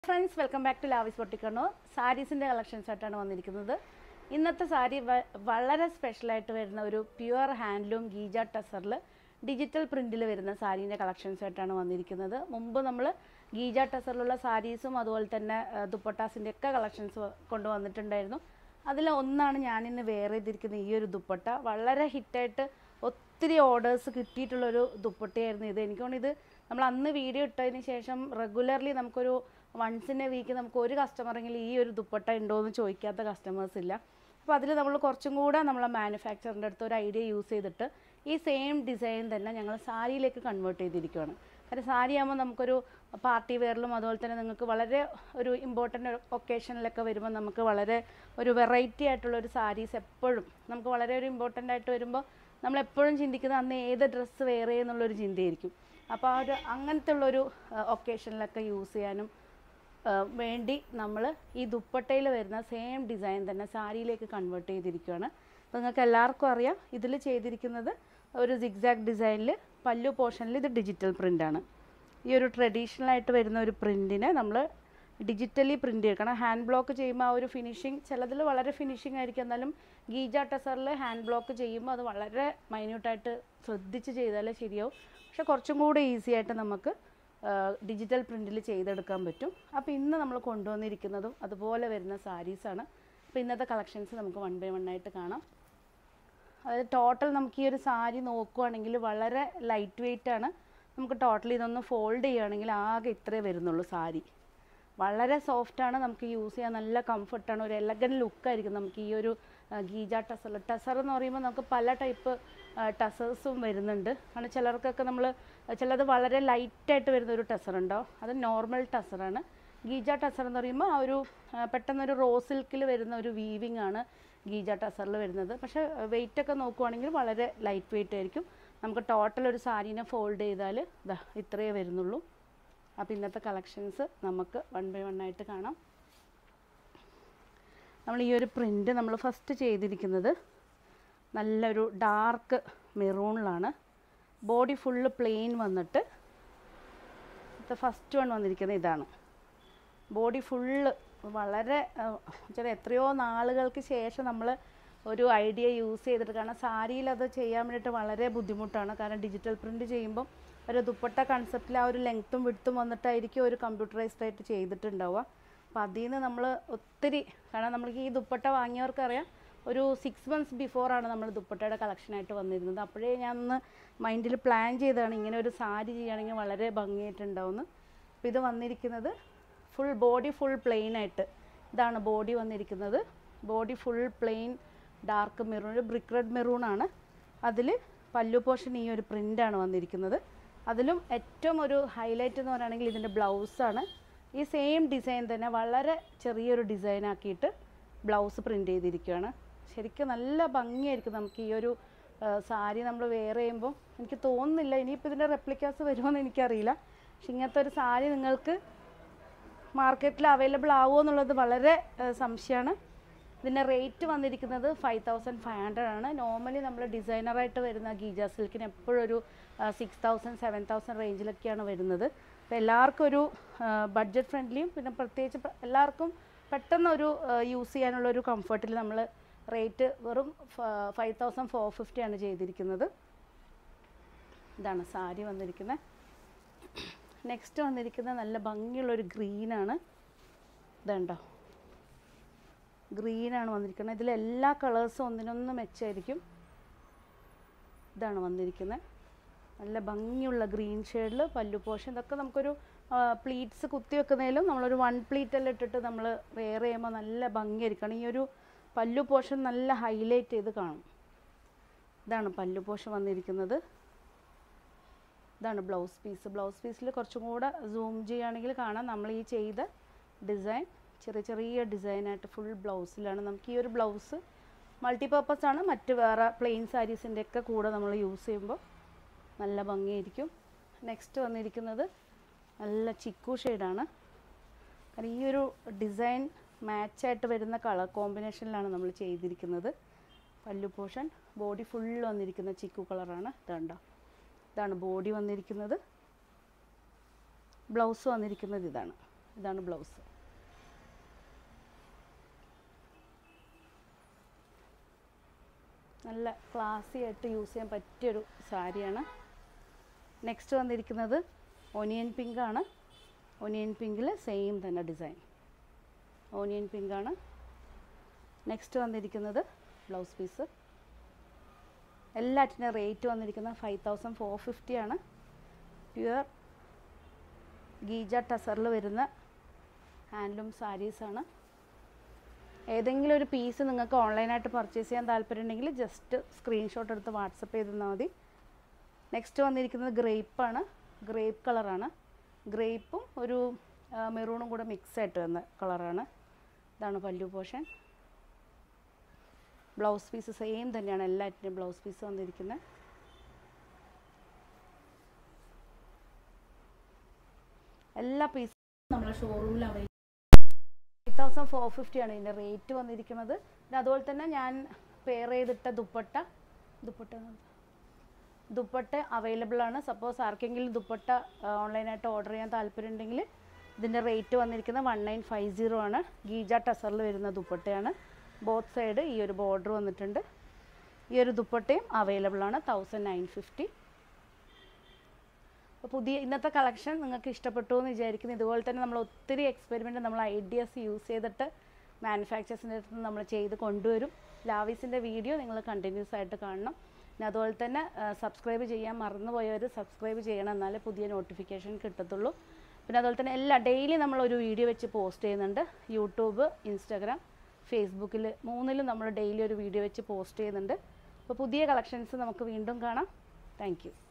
friends welcome back to ലാവിസ് പൊട്ടിക്കണ്ണൂർ സാരീസിൻ്റെ കളക്ഷൻസ് ആയിട്ടാണ് വന്നിരിക്കുന്നത് ഇന്നത്തെ സാരി വ- വളരെ സ്പെഷ്യലായിട്ട് വരുന്ന ഒരു പ്യുവർ ഹാൻഡ്ലൂം ഗീജ ടസറിൽ ഡിജിറ്റൽ പ്രിൻറ്റിൽ വരുന്ന സാരീൻ്റെ കളക്ഷൻസ് ആയിട്ടാണ് വന്നിരിക്കുന്നത് മുമ്പ് നമ്മൾ ഗീജ ടസറിലുള്ള സാരീസും അതുപോലെ തന്നെ ദുപ്പട്ടാസിൻ്റെ ഒക്കെ കളക്ഷൻസ് കൊണ്ടുവന്നിട്ടുണ്ടായിരുന്നു അതിൽ ഒന്നാണ് ഞാനിന്ന് വേറെ ചെയ്തിരിക്കുന്ന ഈ ഒരു ദുപ്പട്ട വളരെ ഹിറ്റായിട്ട് ഒത്തിരി ഓർഡേഴ്സ് കിട്ടിയിട്ടുള്ളൊരു ദുപ്പട്ടയായിരുന്നു ഇത് എനിക്ക് തോന്നുന്നു ഇത് നമ്മൾ അന്ന് വീഡിയോ ഇട്ടതിന് ശേഷം റെഗുലർലി നമുക്കൊരു വൺസ് ഇൻ എ വീക്ക് നമുക്ക് ഒരു കസ്റ്റമറെങ്കിലും ഈ ഒരു ദുപ്പട്ട ഉണ്ടോ എന്ന് ചോദിക്കാത്ത കസ്റ്റമേഴ്സ് ഇല്ല അപ്പോൾ അതിൽ നമ്മൾ കുറച്ചും കൂടെ നമ്മളെ മാനുഫാക്ചറിൻ്റെ അടുത്ത് ഒരു ഐഡിയ യൂസ് ചെയ്തിട്ട് ഈ സെയിം ഡിസൈൻ തന്നെ ഞങ്ങൾ സാരിയിലേക്ക് കൺവേർട്ട് ചെയ്തിരിക്കുകയാണ് കാരണം സാരി ആകുമ്പോൾ നമുക്കൊരു പാർട്ടി വെയറിലും അതുപോലെ തന്നെ നിങ്ങൾക്ക് വളരെ ഒരു ഇമ്പോർട്ടൻ്റ് ഒക്കേഷനിലൊക്കെ വരുമ്പോൾ നമുക്ക് വളരെ ഒരു വെറൈറ്റി ആയിട്ടുള്ള ഒരു സാരീസ് എപ്പോഴും നമുക്ക് വളരെ ഒരു ഇമ്പോർട്ടൻ്റ് ആയിട്ട് വരുമ്പോൾ നമ്മൾ എപ്പോഴും ചിന്തിക്കുന്നത് അന്ന് ഏത് ഡ്രസ്സ് വേറെ എന്നുള്ളൊരു ചിന്തയായിരിക്കും അപ്പോൾ ആ ഒരു അങ്ങനത്തെ ഉള്ളൊരു ഒക്കേഷനിലൊക്കെ യൂസ് ചെയ്യാനും ആ, വേണ്ടി നമ്മൾ ഈ ദുപ്പട്ടയിൽ വരുന്ന സെയിം ഡിസൈൻ തന്നെ സാരിയിലേക്ക് കൺവേർട്ട് ചെയ്തിരിക്കുകയാണ് അപ്പോൾ നിങ്ങൾക്ക് എല്ലാവർക്കും അറിയാം ഇതിൽ ചെയ്തിരിക്കുന്നത് ഒരു സിഗ്സാഗ് ഡിസൈനിൽ പല്ലു പോർഷനിൽ ഇത് ഡിജിറ്റൽ പ്രിൻ്റാണ് ഈ ഒരു ട്രഡീഷണൽ ആയിട്ട് വരുന്ന ഒരു പ്രിൻറ്റിനെ നമ്മൾ ഡിജിറ്റലി പ്രിൻ്റ് ചെയ്യണം ഹാൻഡ് ബ്ലോക്ക് ചെയ്യുമ്പോൾ ആ ഒരു ഫിനിഷിങ് ചിലതിൽ വളരെ ഫിനിഷിംഗ് ആയിരിക്കും എന്നാലും ഗീജ ടെസറിൽ ഹാൻഡ് ബ്ലോക്ക് ചെയ്യുമ്പോൾ അത് വളരെ മൈന്യൂട്ടായിട്ട് ശ്രദ്ധിച്ച് ചെയ്താലേ ശരിയാവും പക്ഷെ കുറച്ചും കൂടെ ഈസി ആയിട്ട് നമുക്ക് ഡിജിറ്റൽ പ്രിൻറ്റിൽ ചെയ്തെടുക്കാൻ പറ്റും അപ്പോൾ ഇന്ന് നമ്മൾ കൊണ്ടുവന്നിരിക്കുന്നതും അതുപോലെ വരുന്ന സാരീസാണ് അപ്പോൾ ഇന്നത്തെ കളക്ഷൻസ് നമുക്ക് വൺ ബൈ വൺ ആയിട്ട് കാണാം അതായത് ടോട്ടൽ നമുക്ക് ഈ ഒരു സാരി നോക്കുവാണെങ്കിൽ വളരെ ലൈറ്റ് വെയിറ്റ് ആണ് നമുക്ക് ടോട്ടൽ ഇതൊന്ന് ഫോൾഡ് ചെയ്യുകയാണെങ്കിൽ ആകെ ഇത്രേ വരുന്നുള്ളൂ സാരി വളരെ സോഫ്റ്റാണ് നമുക്ക് യൂസ് ചെയ്യാൻ നല്ല കംഫർട്ടാണ് ഒരു എലഗൻ ലുക്കായിരിക്കും നമുക്ക് ഈ ഒരു ആ, ഗീജ ടസർ ടസർ എന്ന് പറയുമ്പോൾ നമുക്ക് പല ടൈപ്പ് ടസേഴ്സും വരുന്നുണ്ട് കാരണം ചിലർക്കൊക്കെ നമ്മൾ ചിലത് വളരെ ലൈറ്റായിട്ട് വരുന്ന ഒരു ടസർ ഉണ്ടാവും അത് നോർമൽ ടസറാണ് ഗീജ ടസർ എന്ന് പറയുമ്പോൾ ആ ഒരു ആ, പെട്ടെന്നൊരു റോ സിൽക്കിൽ വരുന്ന ഒരു വീവിങ് ആണ് ഗീജ ടസറിൽ വരുന്നത് പക്ഷേ വെയിറ്റ് ഒക്കെ നോക്കുവാണെങ്കിൽ വളരെ ലൈറ്റ് വെയിറ്റ് ആയിരിക്കും നമുക്ക് ടോട്ടൽ ഒരു സാരീനെ ഫോൾഡ് ചെയ്താൽ ഇതാ ഇത്രയേ വരുന്നുള്ളൂ അപ്പോൾ ഇന്നത്തെ കളക്ഷൻസ് നമുക്ക് വൺ ബൈ വൺ ആയിട്ട് കാണാം നമ്മൾ ഈ ഒരു പ്രിൻ്റ് നമ്മൾ ഫസ്റ്റ് ചെയ്തിരിക്കുന്നത് നല്ലൊരു ഡാർക്ക് മെറൂണിലാണ് ബോഡി ഫുള്ള് പ്ലെയിൻ വന്നിട്ട് ഫസ്റ്റ് വൺ വന്നിരിക്കുന്നത് ഇതാണ് ബോഡി ഫുള്ള് വളരെ ചില എത്രയോ നാളുകൾക്ക് ശേഷം നമ്മൾ ഒരു ഐഡിയ യൂസ് ചെയ്തിട്ട് കാരണം സാരിയിൽ അത് ചെയ്യാൻ വേണ്ടിയിട്ട് വളരെ ബുദ്ധിമുട്ടാണ് കാരണം ഡിജിറ്റൽ പ്രിൻ്റ് ചെയ്യുമ്പം ഒരു ദുപ്പട്ട കൺസെപ്റ്റിൽ ആ ഒരു ലെങ്ത്തും വിടുത്തും വന്നിട്ടായിരിക്കും ഒരു കമ്പ്യൂട്ടറൈസ്ഡ് ആയിട്ട് ചെയ്തിട്ടുണ്ടാവുക അപ്പോൾ അതിൽ നിന്ന് നമ്മൾ ഒത്തിരി കാരണം നമ്മൾക്ക് ഈ ദുപ്പട്ട വാങ്ങിയവർക്കറിയാം ഒരു സിക്സ് മന്ത്സ് ബിഫോറാണ് നമ്മൾ ദുപ്പട്ടയുടെ കളക്ഷനായിട്ട് വന്നിരുന്നത് അപ്പോഴേ ഞാൻ ഒന്ന് മൈൻഡിൽ പ്ലാൻ ചെയ്തതാണ് ഇങ്ങനെ ഒരു സാരി ചെയ്യുകയാണെങ്കിൽ വളരെ ഭംഗിയായിട്ടുണ്ടാവുമെന്ന് അപ്പോൾ ഇത് വന്നിരിക്കുന്നത് ഫുൾ ബോഡി ഫുൾ പ്ലെയിൻ ആയിട്ട് ഇതാണ് ബോഡി വന്നിരിക്കുന്നത് body full plain dark maroon ഒരു ബ്രിക്ക് റെഡ് മെറൂൺ ആണ് അതിൽ പല്ലു പോർഷൻ ഈ ഒരു പ്രിൻ്റാണ് വന്നിരിക്കുന്നത് അതിലും ഏറ്റവും ഒരു ഹൈലൈറ്റ് എന്ന് പറയുകയാണെങ്കിൽ ഇതിൻ്റെ ബ്ലൗസാണ് ഈ സെയിം ഡിസൈൻ തന്നെ വളരെ ചെറിയൊരു ഡിസൈൻ ആക്കിയിട്ട് ബ്ലൗസ് പ്രിൻ്റ് ചെയ്തിരിക്കുകയാണ് ശരിക്കും നല്ല ഭംഗിയായിരിക്കും നമുക്ക് ഈ ഒരു സാരി നമ്മൾ വെയർ ചെയ്യുമ്പോൾ എനിക്ക് തോന്നുന്നില്ല ഇനിയിപ്പോൾ ഇതിൻ്റെ റെപ്ലിക്കാസ് വരുമോ എന്ന് എനിക്കറിയില്ല പക്ഷെ ഇങ്ങനത്തെ ഒരു സാരി നിങ്ങൾക്ക് മാർക്കറ്റിൽ അവൈലബിൾ ആവുമോ എന്നുള്ളത് വളരെ ഏഹ്, സംശയമാണ് ഇതിൻ്റെ റേറ്റ് വന്നിരിക്കുന്നത് ഫൈവ് തൗസൻഡ് ഫൈവ് ഹൺഡ്രഡ് ആണ് നോർമലി നമ്മൾ ഡിസൈനറായിട്ട് വരുന്ന ഗീജ സിൽക്കിന് എപ്പോഴും ഒരു സിക്സ് തൗസൻഡ് സെവൻ തൗസൻഡ് റേഞ്ചിലൊക്കെയാണ് വരുന്നത് അപ്പോൾ എല്ലാവർക്കും ഒരു ബഡ്ജറ്റ് ഫ്രണ്ട്ലിയും പിന്നെ പ്രത്യേകിച്ച് പ- എല്ലാവർക്കും പെട്ടെന്ന് ഒരു യൂസ് ചെയ്യാനുള്ള ഒരു കംഫർട്ടിൽ നമ്മൾ റേറ്റ് വെറും ഫൈവ് തൗസൻഡ് ഫോർ ഫിഫ്റ്റിയാണ് ചെയ്തിരിക്കുന്നത് ഇതാണ് സാരി വന്നിരിക്കുന്നത് നെക്സ്റ്റ് വന്നിരിക്കുന്നത് നല്ല ഭംഗിയുള്ളൊരു ഗ്രീനാണ് ഇതുണ്ടോ ഗ്രീനാണ് വന്നിരിക്കുന്നത് ഇതിൽ എല്ലാ കളേഴ്സും ഒന്നിനൊന്ന് മെച്ചമായിരിക്കും ഇതാണ് വന്നിരിക്കുന്നത് നല്ല ഭംഗിയുള്ള ഗ്രീൻ ഷെയ്ഡിൽ പല്ലു പോഷൻ ഇതൊക്കെ നമുക്കൊരു പ്ലീറ്റ്സ് കുത്തി വെക്കുന്നതിലും നമ്മളൊരു വൺ പ്ലീറ്റ് എല്ലാം ഇട്ടിട്ട് നമ്മൾ വെയർ ചെയ്യുമ്പോൾ നല്ല ഭംഗിയായിരിക്കണം ഈ ഒരു പല്ലു പോഷൻ നല്ല ഹൈലൈറ്റ് ചെയ്ത് കാണും ഇതാണ് പല്ലു പോഷൻ വന്നിരിക്കുന്നത് ഇതാണ് ബ്ലൗസ് പീസ് ബ്ലൗസ് പീസിൽ കുറച്ചും കൂടെ സൂം ചെയ്യുകയാണെങ്കിൽ കാണാം നമ്മൾ ഈ ചെയ്ത ഡിസൈൻ ചെറിയ ചെറിയ ഡിസൈനായിട്ട് ഫുൾ ബ്ലൗസിലാണ് നമുക്ക് ഈ ഒരു ബ്ലൗസ് മൾട്ടിപർപ്പസ് ആണ് മറ്റ് വേറെ പ്ലെയിൻ സാരീസിൻ്റെ ഒക്കെ കൂടെ നമ്മൾ യൂസ് ചെയ്യുമ്പോൾ നല്ല ഭംഗിയായിരിക്കും നെക്സ്റ്റ് വന്നിരിക്കുന്നത് നല്ല ചിക്കു ഷെയ്ഡാണ് കാരണം ഈ ഒരു ഡിസൈൻ മാച്ചായിട്ട് വരുന്ന കളർ കോമ്പിനേഷനിലാണ് നമ്മൾ ചെയ്തിരിക്കുന്നത് പല്ലു പോർഷൻ ബോഡി ഫുൾ വന്നിരിക്കുന്ന ചിക്കു കളറാണ് ഇതുണ്ടോ ഇതാണ് ബോഡി വന്നിരിക്കുന്നത് ബ്ലൗസ് വന്നിരിക്കുന്നത് ഇതാണ് ഇതാണ് ബ്ലൗസ് നല്ല ക്ലാസി ആയിട്ട് യൂസ് ചെയ്യാൻ പറ്റിയൊരു സാരിയാണ് നെക്സ്റ്റ് വന്നിരിക്കുന്നത് ഒനിയൻ പിങ്ക് ആണ് ഒനിയൻ പിങ്കിൽ സെയിം തന്നെ ഡിസൈൻ ഓനിയൻ പിങ്ക് ആണ് നെക്സ്റ്റ് വന്നിരിക്കുന്നത് ബ്ലൗസ് പീസ് എല്ലാറ്റിനും റേറ്റ് വന്നിരിക്കുന്നത് ഫൈവ് തൗസൻഡ് ഫോർ ഫിഫ്റ്റി ആണ് പ്യുവർ ഗീജ ടസറിൽ വരുന്ന ഹാൻഡ്ലൂം സാരീസാണ് ഏതെങ്കിലും ഒരു പീസ് നിങ്ങൾക്ക് ഓൺലൈനായിട്ട് പർച്ചേസ് ചെയ്യാൻ താല്പര്യമുണ്ടെങ്കിൽ ജസ്റ്റ് സ്ക്രീൻഷോട്ട് എടുത്ത് വാട്സപ്പ് ചെയ്ത് തന്നാൽ മതി നെക്സ്റ്റ് വന്നിരിക്കുന്നത് ഗ്രേപ്പാണ് ഗ്രേപ്പ് കളറാണ് ഗ്രേപ്പും ഒരു മെറൂണും കൂടെ മിക്സ് ആയിട്ട് വന്ന കളറാണ് ഇതാണ് പല്ലു പോർഷൻ ബ്ലൗസ് പീസ് സെയിം തന്നെയാണ് എല്ലാറ്റിനും ബ്ലൗസ് പീസ് വന്നിരിക്കുന്നത് എല്ലാ പീസും നമ്മുടെ ഷോറൂമിൽ available eight thousand four fifty ആണ് ഇതിൻ്റെ റേറ്റ് വന്നിരിക്കുന്നത് പിന്നെ അതുപോലെ തന്നെ ഞാൻ പെയർ ചെയ്തിട്ട ദുപ്പട്ട ദുപ്പട്ട ദുപ്പട്ട അവൈലബിൾ ആണ് സപ്പോസ് ആർക്കെങ്കിലും ദുപ്പട്ട ഓൺലൈനായിട്ട് ഓർഡർ ചെയ്യാൻ താല്പര്യമുണ്ടെങ്കിൽ ഇതിൻ്റെ റേറ്റ് വന്നിരിക്കുന്നത് വൺ നയൻ ഫൈവ് സീറോ ആണ് ഗീജ ടസറിൽ വരുന്ന ദുപ്പട്ടയാണ് ബോത്ത് സൈഡ് ഈ ഒരു ബോർഡർ വന്നിട്ടുണ്ട് ഈ ഒരു ദുപ്പട്ടയും അവൈലബിൾ ആണ് തൗസൻഡ് നയൻ ഫിഫ്റ്റി അപ്പോൾ പുതിയ ഇന്നത്തെ കളക്ഷൻ നിങ്ങൾക്ക് ഇഷ്ടപ്പെട്ടു എന്ന് വിചാരിക്കുന്നു ഇതുപോലെ തന്നെ നമ്മൾ ഒത്തിരി എക്സ്പെരിമെൻറ്റ് നമ്മൾ ഐഡിയാസ് യൂസ് ചെയ്തിട്ട് മാനുഫാക്ചേഴ്സിൻ്റെ അടുത്ത് നിന്ന് നമ്മൾ ചെയ്ത് കൊണ്ടുവരും ലാവീസിൻ്റെ വീഡിയോ നിങ്ങൾ കണ്ടിന്യൂസ് ആയിട്ട് കാണണം പിന്നെ അതുപോലെ തന്നെ സബ്സ്ക്രൈബ് ചെയ്യാൻ മറന്നുപോയവർ സബ്സ്ക്രൈബ് ചെയ്യണം എന്നാലേ പുതിയ നോട്ടിഫിക്കേഷൻ കിട്ടത്തുള്ളൂ പിന്നെ അതുപോലെ തന്നെ എല്ലാ ഡെയിലി നമ്മൾ ഒരു വീഡിയോ വെച്ച് പോസ്റ്റ് ചെയ്യുന്നുണ്ട് യൂട്യൂബ് ഇൻസ്റ്റാഗ്രാം ഫേസ്ബുക്കിൽ മൂന്നിലും നമ്മൾ ഡെയിലി ഒരു വീഡിയോ വെച്ച് പോസ്റ്റ് ചെയ്യുന്നുണ്ട് അപ്പോൾ പുതിയ കളക്ഷൻസ് നമുക്ക് വീണ്ടും കാണാം താങ്ക്